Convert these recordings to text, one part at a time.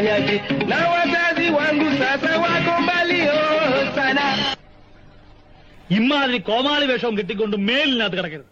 yake na wazazi wangu sasa wako mbali oh, sana ഇമാതിരി കോമാളി വേഷവും കിട്ടിക്കൊണ്ട് മേലിനകത്ത് കിടക്കരുത്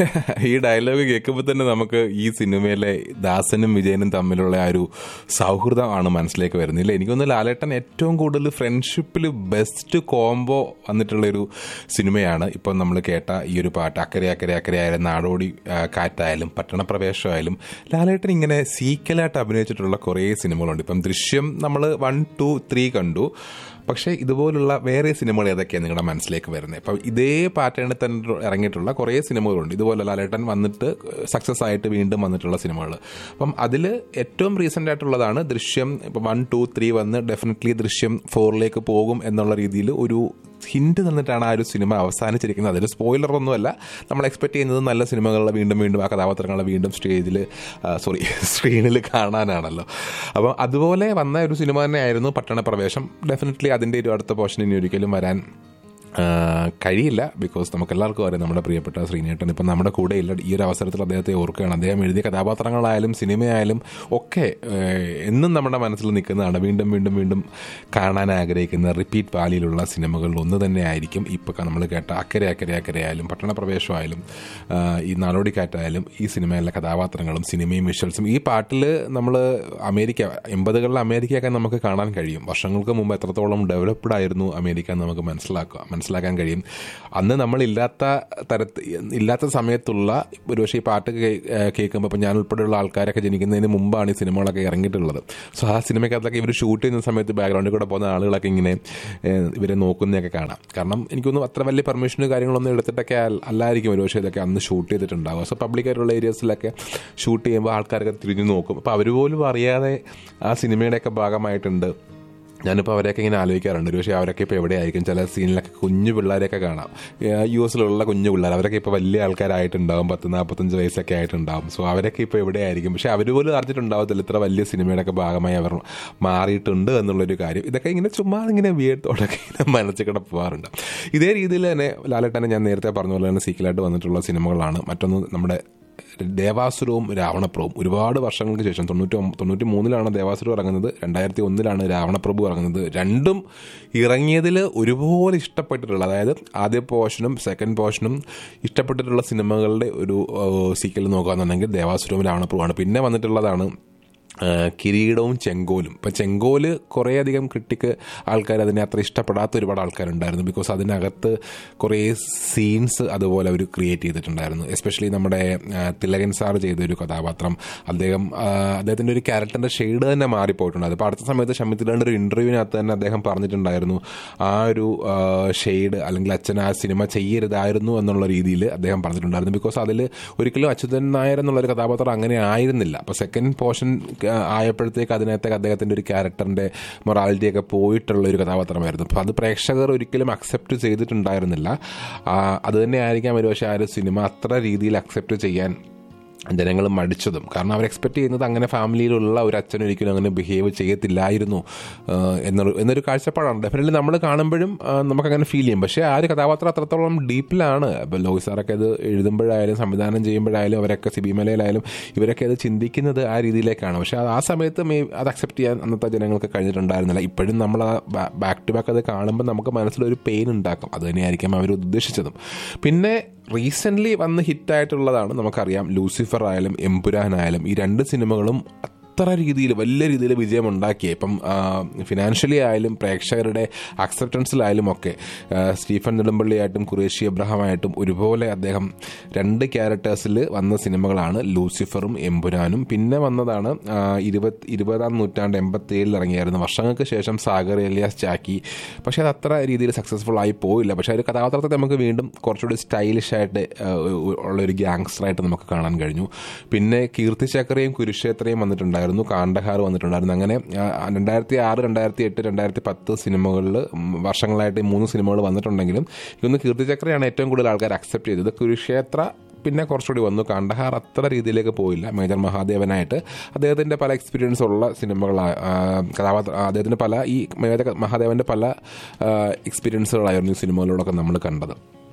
ഈ ഡയലോഗ് കേൾക്കുമ്പോൾ തന്നെ നമുക്ക് ഈ സിനിമയിലെ ദാസനും വിജയനും തമ്മിലുള്ള ആ ഒരു സൗഹൃദമാണ് മനസ്സിലേക്ക് വരുന്നത് ഇല്ല എനിക്കൊന്ന് ലാലേട്ടൻ ഏറ്റവും കൂടുതൽ ഫ്രണ്ട്ഷിപ്പിൽ ബെസ്റ്റ് കോംബോ വന്നിട്ടുള്ള ഒരു സിനിമയാണ് ഇപ്പം നമ്മൾ കേട്ട ഈ ഒരു പാട്ട് അക്കരെ അക്കരെ അക്കരെ ആയാലും നാടോടി ആ, കാറ്റായാലും പട്ടണപ്രവേശമായാലും ലാലേട്ടൻ ഇങ്ങനെ സീക്കലായിട്ട് അഭിനയിച്ചിട്ടുള്ള കുറേ സിനിമകളുണ്ട് ഇപ്പം ദൃശ്യം നമ്മൾ വൺ ടു ത്രീ കണ്ടു പക്ഷേ ഇതുപോലുള്ള വേറെ സിനിമകൾ ഏതൊക്കെയാണ് നിങ്ങളുടെ മനസ്സിലേക്ക് വരുന്നത് ഇപ്പം ഇതേ പാറ്റേണിൽ തന്നെ ഇറങ്ങിയിട്ടുള്ള കുറേ സിനിമകളുണ്ട് ഇതുപോലെ ലാലേട്ടൻ വന്നിട്ട് സക്സസ് ആയിട്ട് വീണ്ടും വന്നിട്ടുള്ള സിനിമകൾ അപ്പം അതിൽ ഏറ്റവും റീസെൻ്റ് ആയിട്ടുള്ളതാണ് ദൃശ്യം ഇപ്പം വൺ ടു ത്രീ വന്ന് ഡെഫിനറ്റ്ലി ദൃശ്യം ഫോറിലേക്ക് പോകും എന്നുള്ള രീതിയിൽ ഒരു ഹിന്റ് തന്നിട്ടാണ് ആ ഒരു സിനിമ അവസാനിച്ചിരിക്കുന്നത് അതിൽ സ്പോയിലർ ഒന്നുമല്ല നമ്മൾ എക്സ്പെക്ട് ചെയ്യുന്നത് നല്ല സിനിമകളിൽ വീണ്ടും വീണ്ടും ആ കഥാപാത്രങ്ങളെ വീണ്ടും സ്റ്റേജിൽ സോറി സ്ക്രീനിൽ കാണാനാണല്ലോ അപ്പം അതുപോലെ വന്ന ഒരു സിനിമ തന്നെയായിരുന്നു പട്ടണപ്രവേശം ഡെഫിനറ്റ്ലി അതിൻ്റെ ഒരു അടുത്ത പോർഷൻ ഇനി ഒരിക്കലും വരാൻ ആ, കഴിയില്ല ബിക്കോസ് നമുക്ക് എല്ലാവർക്കും അറിയാം നമ്മുടെ പ്രിയപ്പെട്ട ശ്രീനേട്ടൻ ഇപ്പം നമ്മുടെ കൂടെ ഇല്ല ഈ ഒരു അവസരത്തിൽ അദ്ദേഹത്തെ ഓർക്കുകയാണ് അദ്ദേഹം എഴുതിയ കഥാപാത്രങ്ങളായാലും സിനിമയായാലും ഒക്കെ ഏഹ്, എന്നും നമ്മുടെ മനസ്സിൽ നിൽക്കുന്നതാണ് വീണ്ടും വീണ്ടും വീണ്ടും കാണാൻ ആഗ്രഹിക്കുന്ന റിപ്പീറ്റ് വാലിയിലുള്ള സിനിമകളിൽ ഒന്ന് തന്നെ ആയിരിക്കും ഇപ്പോൾ നമ്മൾ കേട്ട അക്കരെ അക്കരെ അക്കരെ ആയാലും പട്ടണപ്രവേശമായാലും ആ, ഈ നാടോടിക്കാറ്റായാലും ഈ സിനിമയിലെ കഥാപാത്രങ്ങളും സിനിമയും വിഷ്വൽസും ഈ പാട്ടിൽ നമ്മൾ അമേരിക്ക എൺപതുകളിലെ അമേരിക്കയൊക്കെ നമുക്ക് കാണാൻ കഴിയും വർഷങ്ങൾക്ക് മുമ്പ് എത്രത്തോളം ഡെവലപ്ഡ് ആയിരുന്നു അമേരിക്ക എന്ന് നമുക്ക് മനസ്സിലാക്കുക മനസ്സിലാക്കാൻ കഴിയും അന്ന് നമ്മളില്ലാത്ത തരത്തിൽ ഇല്ലാത്ത സമയത്തുള്ള ഒരുപക്ഷെ ഈ പാട്ട് കേ- ഏഹ് കേൾക്കുമ്പോൾ ഇപ്പം ഞാൻ ഉൾപ്പെടെയുള്ള ആൾക്കാരൊക്കെ ജനിക്കുന്നതിന് മുമ്പാണ് ഈ സിനിമകളൊക്കെ ഇറങ്ങിയിട്ടുള്ളത് സോ ആ സിനിമയ്ക്കകത്തൊക്കെ ഇവർ ഷൂട്ട് ചെയ്യുന്ന സമയത്ത് ബാക്ക്ഗ്രൗണ്ടിൽ കൂടെ പോകുന്ന ആളുകളൊക്കെ ഇങ്ങനെ ഏഹ് ഇവരെ നോക്കുന്നതൊക്കെ കാണാം കാരണം എനിക്കൊന്നും അത്ര വലിയ പെർമിഷനും കാര്യങ്ങളൊന്നും എടുത്തിട്ടൊക്കെ അല്ല- അല്ലായിരിക്കും ഒരുപക്ഷെ ഇതൊക്കെ അന്ന് ഷൂട്ട് ചെയ്തിട്ടുണ്ടാവുക സോ പബ്ലിക്കായിട്ടുള്ള ഏരിയസിലൊക്കെ ഷൂട്ട് ചെയ്യുമ്പോൾ ആൾക്കാരൊക്കെ തിരിഞ്ഞു നോക്കും അപ്പോൾ അവർ പോലും അറിയാതെ ആ സിനിമയുടെയൊക്കെ ഭാഗമായിട്ടുണ്ട് ഞാനിപ്പോൾ അവരെയൊക്കെ ഇങ്ങനെ ആലോചിക്കാറുണ്ട് പക്ഷേ അവരൊക്കെ ഇപ്പോൾ എവിടെയായിരിക്കും ചില സീനിലൊക്കെ കുഞ്ഞു പിള്ളേരെയൊക്കെ കാണാം ഏഹ് യു എസിലുള്ള കുഞ്ഞു പിള്ളേർ അവരൊക്കെ ഇപ്പോൾ വലിയ ആൾക്കാരായിട്ടുണ്ടാവും പത്ത് നാൽപ്പത്തഞ്ച് വയസ്സൊക്കെ ആയിട്ടുണ്ടാവും സോ അവരൊക്കെ ഇപ്പോൾ എവിടെയായിരിക്കും പക്ഷേ അവർ പോലും അറിഞ്ഞിട്ടുണ്ടാവത്തില്ല ഇത്ര വലിയ സിനിമയുടെ ഒക്കെ ഭാഗമായി അവർ മാറിയിട്ടുണ്ട് എന്നുള്ളൊരു കാര്യം ഇതൊക്കെ ഇങ്ങനെ ചുമ്മാ ഇങ്ങനെ വിയട്ടോടൊക്കെ ഇങ്ങനെ മനസ്സിൽ കൂടെ പോകാറുണ്ട് ഇതേ രീതിയിൽ തന്നെ ലാലേട്ടനെ ഞാൻ നേരത്തെ പറഞ്ഞ പോലെ തന്നെ സീക്കിലായിട്ട് വന്നിട്ടുള്ള സിനിമകളാണ് മറ്റൊന്ന് നമ്മുടെ ദേവാസുരവും രാവണപ്രഭുവും ഒരുപാട് വർഷങ്ങൾക്ക് ശേഷം തൊണ്ണൂറ്റി ഒമ്പ- തൊണ്ണൂറ്റി മൂന്നിലാണ് ദേവാസുരം ഇറങ്ങുന്നത് രണ്ടായിരത്തി ഒന്നിലാണ് രാവണപ്രഭു ഇറങ്ങുന്നത് രണ്ടും ഇറങ്ങിയതിൽ ഒരുപോലെ ഇഷ്ടപ്പെട്ടിട്ടുള്ള അതായത് ആദ്യ പോർഷനും സെക്കൻഡ് പോർഷനും ഇഷ്ടപ്പെട്ടിട്ടുള്ള സിനിമകളുടെ ഒരു സീക്വൽ നോക്കുകയാണെന്നുണ്ടെങ്കിൽ ദേവാസുരവും രാവണപ്രഭുവാണ് പിന്നെ വന്നിട്ടുള്ളതാണ് ആ, കിരീടവും ചെങ്കോലും ഇപ്പം ചെങ്കോല് കുറേയധികം ക്രിട്ടിക്ക് ആൾക്കാർ അതിനെ അത്ര ഇഷ്ടപ്പെടാത്ത ഒരുപാട് ആൾക്കാരുണ്ടായിരുന്നു ബിക്കോസ് അതിനകത്ത് കുറേ സീൻസ് അതുപോലെ അവർ ക്രിയേറ്റ് ചെയ്തിട്ടുണ്ടായിരുന്നു എസ്പെഷ്യലി നമ്മുടെ ആ, തിലകൻ സാർ ചെയ്ത ഒരു കഥാപാത്രം അദ്ദേഹം ആ, അദ്ദേഹത്തിൻ്റെ ഒരു ക്യാരക്ടറിൻ്റെ ഷെയ്ഡ് തന്നെ മാറിപ്പോയിട്ടുണ്ട് അതിപ്പോൾ അടുത്ത സമയത്ത് ഷമിത്തിലാണ്ട് ഒരു ഇൻ്റർവ്യൂവിനകത്ത് തന്നെ അദ്ദേഹം പറഞ്ഞിട്ടുണ്ടായിരുന്നു ആ ഒരു ഷെയ്ഡ് അല്ലെങ്കിൽ അച്ഛൻ ആ സിനിമ ചെയ്യരുതായിരുന്നു എന്നുള്ള രീതിയിൽ അദ്ദേഹം പറഞ്ഞിട്ടുണ്ടായിരുന്നു ബിക്കോസ് അതിൽ ഒരിക്കലും അച്യുതൻ നായർ എന്നുള്ളൊരു കഥാപാത്രം അങ്ങനെ ആയിരുന്നില്ല അപ്പോൾ സെക്കൻഡ് പോർഷൻ ആയപ്പോഴത്തേക്ക് അതിനകത്തേക്ക് അദ്ദേഹത്തിൻ്റെ ഒരു ക്യാരക്ടറിൻ്റെ മൊറാലിറ്റി ഒക്കെ പോയിട്ടുള്ള ഒരു കഥാപാത്രമായിരുന്നു അപ്പോൾ അത് പ്രേക്ഷകർ ഒരിക്കലും അക്സെപ്റ്റ് ചെയ്തിട്ടുണ്ടായിരുന്നില്ല ആ, അത് തന്നെ ആയിരിക്കാം ഒരു പക്ഷേ ആ ഒരു സിനിമ അത്ര രീതിയിൽ അക്സെപ്റ്റ് ചെയ്യാൻ ജനങ്ങൾ മടിച്ചതും കാരണം അവർ എക്സ്പെക്ട് ചെയ്യുന്നത് അങ്ങനെ ഫാമിലിയിലുള്ള ഒരു അച്ഛൻ ഒരിക്കലും അങ്ങനെ ബിഹേവ് ചെയ്യത്തില്ലായിരുന്നു ആഹ് എന്നൊരു എന്നൊരു കാഴ്ചപ്പാടാണ് ഡെഫിനറ്റ്ലി നമ്മൾ കാണുമ്പോഴും ആഹ് നമുക്കങ്ങനെ ഫീൽ ചെയ്യും പക്ഷേ ആ ഒരു കഥാപാത്രം അത്രത്തോളം ഡീപ്പിലാണ് ഇപ്പോൾ ലോഹി സാറൊക്കെ അത് എഴുതുമ്പോഴായാലും സംവിധാനം ചെയ്യുമ്പോഴായാലും അവരൊക്കെ സിബിമലയിലായാലും ഇവരൊക്കെ അത് ചിന്തിക്കുന്നത് ആ രീതിയിലേക്കാണ് പക്ഷേ അത് ആ സമയത്ത് മേ അത് അക്സെപ്റ്റ് ചെയ്യാൻ അന്നത്തെ ജനങ്ങൾക്ക് കഴിഞ്ഞിട്ടുണ്ടായിരുന്നില്ല ഇപ്പോഴും നമ്മൾ ബാക്ക് ടു ബാക്ക് അത് കാണുമ്പോൾ നമുക്ക് മനസ്സിലൊരു പെയിൻ ഉണ്ടാക്കും അത് തന്നെയായിരിക്കും അവർ ഉദ്ദേശിച്ചതും പിന്നെ റീസെൻ്റ്ലി വന്ന് ഹിറ്റായിട്ടുള്ളതാണ് നമുക്കറിയാം ലൂസിഫർ ആയാലും എംപുരാനായാലും ഈ രണ്ട് സിനിമകളും അത്ര രീതിയിൽ വലിയ രീതിയിൽ വിജയം ഉണ്ടാക്കിയ ഇപ്പം ഫിനാൻഷ്യലി ആയാലും പ്രേക്ഷകരുടെ അക്സെപ്റ്റൻസിലായാലും ഒക്കെ ആ, സ്റ്റീഫൻ നെടുമ്പള്ളിയായിട്ടും ഖുറേഷി എബ്രഹാമായിട്ടും ഒരുപോലെ അദ്ദേഹം രണ്ട് ക്യാരക്ടേഴ്സിൽ വന്ന സിനിമകളാണ് ലൂസിഫറും എമ്പുരാനും പിന്നെ വന്നതാണ് ആ, ഇരുപത് ഇരുപതാം നൂറ്റാണ്ട് എൺപത്തി ഏഴിൽ ഇറങ്ങിയായിരുന്നു വർഷങ്ങൾക്ക് ശേഷം സാഗർ എലിയാസ് ചാക്കി പക്ഷേ അത് അത്ര രീതിയിൽ സക്സസ്ഫുൾ ആയി പോയില്ല പക്ഷേ ആ ഒരു കഥാപാത്രത്തെ നമുക്ക് വീണ്ടും കുറച്ചുകൂടി സ്റ്റൈലിഷ് ആയിട്ട് ആ, ഉള്ള ഒരു ഗ്യാങ്സ്റ്ററായിട്ട് നമുക്ക് കാണാൻ കഴിഞ്ഞു പിന്നെ കീർത്തി ചക്രയും കുരുക്ഷേത്രയും വന്നിട്ടുണ്ടായിരുന്നു കാണ്ഡഹാർ വന്നിട്ടുണ്ടായിരുന്നു അങ്ങനെ ആ, രണ്ടായിരത്തി ആറ് രണ്ടായിരത്തി എട്ട് രണ്ടായിരത്തി പത്ത് സിനിമകളിൽ വർഷങ്ങളായിട്ട് ഈ മൂന്ന് സിനിമകൾ വന്നിട്ടുണ്ടെങ്കിലും ഇതൊന്ന് കീർത്തി ചക്രയാണ് ഏറ്റവും കൂടുതൽ ആൾക്കാർ അക്സെപ്റ്റ് ചെയ്തത് കുരുക്ഷേത്ര പിന്നെ കുറച്ചുകൂടി വന്നു കണ്ടഹാർ അത്ര രീതിയിലേക്ക് പോയില്ല മേജർ മഹാദേവനായിട്ട് അദ്ദേഹത്തിൻ്റെ പല എക്സ്പീരിയൻസ് ഉള്ള സിനിമകൾ കഥാപാത്ര അദ്ദേഹത്തിൻ്റെ പല ഈ മേജർ മഹാദേവൻ്റെ പല എക്സ്പീരിയൻസുകളായിരുന്നു ഈ സിനിമകളിലൂടെയൊക്കെ നമ്മൾ കണ്ടത്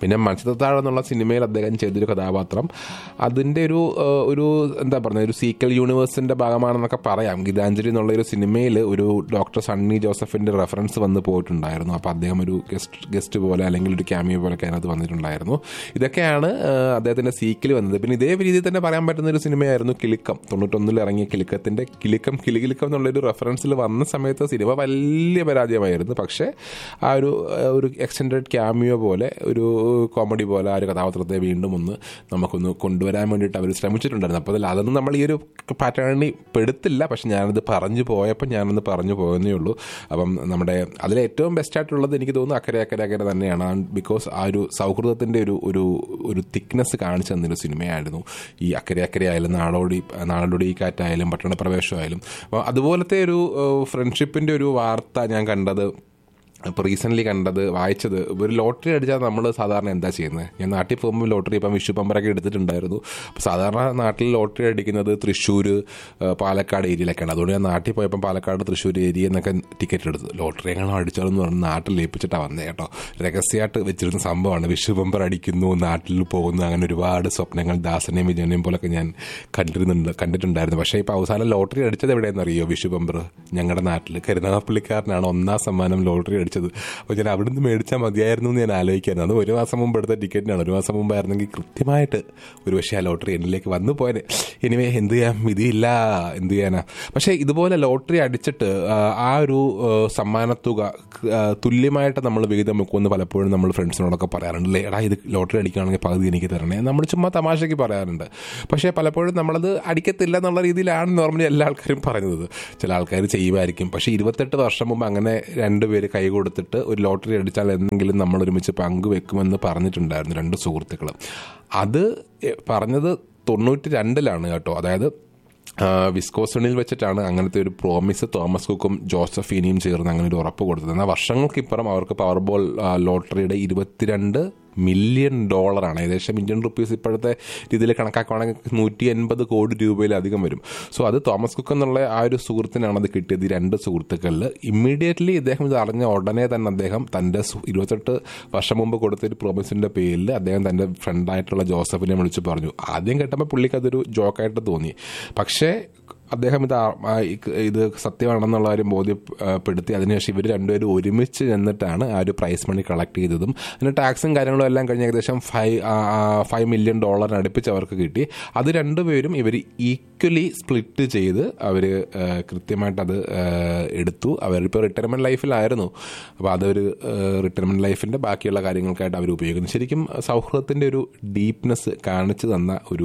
പിന്നെ മത്സ്യത്താഴം എന്നുള്ള സിനിമയിൽ അദ്ദേഹം ചെയ്തൊരു കഥാപാത്രം അതിൻ്റെ ഒരു ആ, ഒരു എന്താ പറയുക ഒരു സീക്കൽ യൂണിവേഴ്സിന്റെ ഭാഗമാണെന്നൊക്കെ പറയാം ഗീതാഞ്ജലി എന്നുള്ള ഒരു സിനിമയിൽ ഒരു ഡോക്ടർ സണ്ണി ജോസഫിന്റെ റെഫറൻസ് വന്ന് പോയിട്ടുണ്ടായിരുന്നു അപ്പോൾ അദ്ദേഹം ഒരു ഗസ്റ്റ് ഗസ്റ്റ് പോലെ അല്ലെങ്കിൽ ഒരു ക്യാമിയോ പോലെ ഒക്കെ അതിനകത്ത് വന്നിട്ടുണ്ടായിരുന്നു ഇതൊക്കെയാണ് ആ, അദ്ദേഹത്തിന്റെ സീക്കിൽ വന്നത് പിന്നെ ഇതേ രീതിയിൽ തന്നെ പറയാൻ പറ്റുന്ന ഒരു സിനിമയായിരുന്നു കിലുക്കം തൊണ്ണൂറ്റൊന്നിൽ ഇറങ്ങിയ കിലുക്കത്തിന്റെ കിലുക്കം കിലുകിലുക്കം എന്നുള്ളൊരു റെഫറൻസിൽ വന്ന സമയത്ത് സിനിമ വലിയ പരാജയമായിരുന്നു പക്ഷേ ആ ഒരു ആ, ഒരു എക്സ്റ്റൻഡഡ് ക്യാമിയോ പോലെ ഒരു കോമഡി പോലെ ആ ഒരു കഥാപാത്രത്തെ വീണ്ടും ഒന്ന് നമുക്കൊന്ന് കൊണ്ടുവരാൻ വേണ്ടിയിട്ട് അവർ ശ്രമിച്ചിട്ടുണ്ടായിരുന്നു അപ്പോൾ അതിൽ അതൊന്നും നമ്മൾ ഈ ഒരു പാറ്റേണിൽ പെടുത്തില്ല പക്ഷെ ഞാനത് പറഞ്ഞു പോയപ്പോൾ ഞാനത് പറഞ്ഞു പോയെന്നേ ഉള്ളൂ അപ്പം നമ്മുടെ അതിൽ ഏറ്റവും ബെസ്റ്റ് ആയിട്ടുള്ളത് എനിക്ക് തോന്നുന്നു അക്കരെ അക്കരെ അക്കരെ തന്നെയാണ് ബിക്കോസ് ആ ഒരു സൗഹൃദത്തിൻ്റെ ഒരു ഒരു ഒരു തിക്നെസ് കാണിച്ചു തന്നൊരു സിനിമയായിരുന്നു ഈ അക്കരെ അക്കരെ ആയാലും നാടോടി നാടോടി കാറ്റായാലും പട്ടണ പ്രവേശമായാലും അപ്പോൾ അതുപോലത്തെ ഒരു ഫ്രണ്ട്ഷിപ്പിൻ്റെ ഒരു വാർത്ത ഞാൻ കണ്ടത് ഇപ്പോൾ റീസെൻ്റ്ലി കണ്ടത് വായിച്ചത് ഒരു ലോട്ടറി അടിച്ചാൽ നമ്മൾ സാധാരണ എന്താ ചെയ്യുന്നത് ഞാൻ നാട്ടിൽ പോകുമ്പോൾ ലോട്ടറി ഇപ്പം വിഷു പമ്പറൊക്കെ എടുത്തിട്ടുണ്ടായിരുന്നു അപ്പോൾ സാധാരണ നാട്ടിൽ ലോട്ടറി അടിക്കുന്നത് തൃശ്ശൂർ പാലക്കാട് ഏരിയയിലൊക്കെയാണ് അതുകൊണ്ട് ഞാൻ നാട്ടിൽ പോയപ്പോൾ പാലക്കാട് തൃശ്ശൂർ ഏരിയ എന്നൊക്കെ ടിക്കറ്റ് എടുത്തു ലോട്ടറി എങ്ങനെ അടിച്ചാലെന്ന് പറഞ്ഞ് നാട്ടിൽ ഏൽപ്പിച്ചിട്ടാണ് വന്നത് കേട്ടോ രഹസ്യമായിട്ട് വെച്ചിരുന്ന സംഭവമാണ് വിഷു പമ്പർ അടിക്കുന്നു നാട്ടിൽ പോകുന്നു അങ്ങനെ ഒരുപാട് സ്വപ്നങ്ങൾ ദാസനെയും വിജയനെയും പോലൊക്കെ ഞാൻ കണ്ടിരുന്നുണ്ട് കണ്ടിട്ടുണ്ടായിരുന്നു പക്ഷേ ഇപ്പോൾ അവസാനം ലോട്ടറി അടിച്ചത് എവിടെയെന്ന് അറിയോ വിഷു പമ്പർ ഞങ്ങളുടെ നാട്ടിൽ കരുനാഗപ്പള്ളിക്കാരനാണ് ഒന്നാം സമ്മാനം ലോട്ടറി അടിച്ചത് അപ്പോൾ ഞാൻ അവിടുന്ന് മേടിച്ചാൽ മതിയായിരുന്നു എന്ന് ഞാൻ ആലോചിക്കായിരുന്നു അത് ഒരു മാസം മുമ്പ് എടുത്ത ടിക്കറ്റിനാണ് ഒരു മാസം മുമ്പായിരുന്നെങ്കിൽ കൃത്യമായിട്ട് ഒരു പക്ഷേ ആ ലോട്ടറി എന്നിലേക്ക് വന്നു പോയത് ഇനിവേ എന്ത് ചെയ്യാം വിധിയില്ല എന്ത് ചെയ്യാനാ പക്ഷേ ഇതുപോലെ ലോട്ടറി അടിച്ചിട്ട് ആ, ആ ഒരു ആ, സമ്മാനത്തുക ആ, തുല്യമായിട്ട് നമ്മൾ വിഹിതം വെക്കുമെന്ന് പലപ്പോഴും നമ്മൾ ഫ്രണ്ട്സിനോടൊക്കെ പറയാറുണ്ട് "ലേ, എടാ ഇത് ലോട്ടറി അടിക്കുകയാണെങ്കിൽ പകുതി എനിക്ക് തരണേ നമ്മൾ ചുമ്മാ തമാശയ്ക്ക് പറയാറുണ്ട് പക്ഷേ പലപ്പോഴും നമ്മളത് അടിക്കത്തില്ല എന്നുള്ള രീതിയിലാണ് നോർമലി എല്ലാ ആൾക്കാരും പറയുന്നത് ചില ആൾക്കാർ ചെയ്യുമായിരിക്കും പക്ഷേ ഇരുപത്തെട്ട് വർഷം മുമ്പ് അങ്ങനെ രണ്ടുപേര് കൈ കൊടുത്തിട്ട് ഒരു ലോട്ടറി അടിച്ചാൽ എന്തെങ്കിലും നമ്മൾ ഒരുമിച്ച് പങ്കുവെക്കുമെന്ന് പറഞ്ഞിട്ടുണ്ടായിരുന്നു രണ്ട് സുഹൃത്തുക്കൾ അത് എ, പറഞ്ഞത് തൊണ്ണൂറ്റി രണ്ടിലാണ് കേട്ടോ അതായത് ആ, വിസ്കോസണിൽ വെച്ചിട്ടാണ് അങ്ങനത്തെ ഒരു പ്രോമിസ് തോമസ് കുക്കും ജോസഫീനിയും ചേർന്ന് അങ്ങനെ ഒരു ഉറപ്പ് കൊടുത്തത് എന്നാൽ വർഷങ്ങൾക്കിപ്പുറം അവർക്ക് പവർബോൾ ആ, ലോട്ടറിയുടെ ഇരുപത്തിരണ്ട് മില്യൺ ഡോളറാണ് ഏകദേശം ഇന്ത്യൻ റുപ്പീസ് ഇപ്പോഴത്തെ രീതിയിൽ കണക്കാക്കുകയാണെങ്കിൽ നൂറ്റി എൺപത് കോടി രൂപയിലധികം വരും സോ അത് തോമസ് കുക്ക് എന്നുള്ള ആ ഒരു സുഹൃത്തിനാണ് അത് കിട്ടിയത് ഈ രണ്ട് സുഹൃത്തുക്കളിൽ ഇമ്മീഡിയറ്റ്ലി ഇദ്ദേഹം ഇത് അറിഞ്ഞ ഉടനെ തന്നെ അദ്ദേഹം തൻ്റെ സു- ഇരുപത്തെട്ട് വർഷം മുമ്പ് കൊടുത്ത ഒരു പ്രോമിസിൻ്റെ പേരിൽ അദ്ദേഹം തൻ്റെ ഫ്രണ്ടായിട്ടുള്ള ജോസഫിനെ വിളിച്ച് പറഞ്ഞു ആദ്യം കേട്ടപ്പോൾ പുള്ളിക്ക് അതൊരു ജോക്കായിട്ട് തോന്നി പക്ഷേ അദ്ദേഹം ഇത് ആ- ആ ഇ- ഇത് സത്യമാണെന്നുള്ള കാര്യം ബോധ്യപ്പെടുത്തി അതിനുശേഷം ഇവർ രണ്ടുപേരും ഒരുമിച്ച് ചെന്നിട്ടാണ് ആ ഒരു പ്രൈസ് മണി കളക്ട് ചെയ്തതും അതിന് ടാക്സും കാര്യങ്ങളും എല്ലാം കഴിഞ്ഞ് ഏകദേശം ഫൈവ് ഫൈവ് മില്യൺ ഡോളറിന് അടുപ്പിച്ച് അവർക്ക് കിട്ടി അത് രണ്ടുപേരും ഇവർ ഈക്വലി സ്പ്ലിറ്റ് ചെയ്ത് അവർ കൃത്യമായിട്ട് അത് ആ, എടുത്തു അവരിപ്പോൾ റിട്ടയർമെൻറ്റ് ലൈഫിലായിരുന്നു അപ്പോൾ അതൊരു റിട്ടയർമെൻറ്റ് ലൈഫിൻ്റെ ബാക്കിയുള്ള കാര്യങ്ങൾക്കായിട്ട് അവർ ഉപയോഗിക്കുന്നു ശരിക്കും സൗഹൃദത്തിൻ്റെ ഒരു ഡീപ്നെസ് കാണിച്ചു തന്ന ഒരു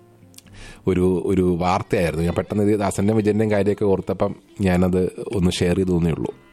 ഒരു ഒരു വാർത്തയായിരുന്നു ഞാൻ പെട്ടെന്ന് ഇത് ദാസന്റെ വിജയന്റെയും കാര്യമൊക്കെ ഓർത്തപ്പം ഞാനത് ഒന്ന് ഷെയർ ചെയ്തു തന്നേ ഉള്ളൂ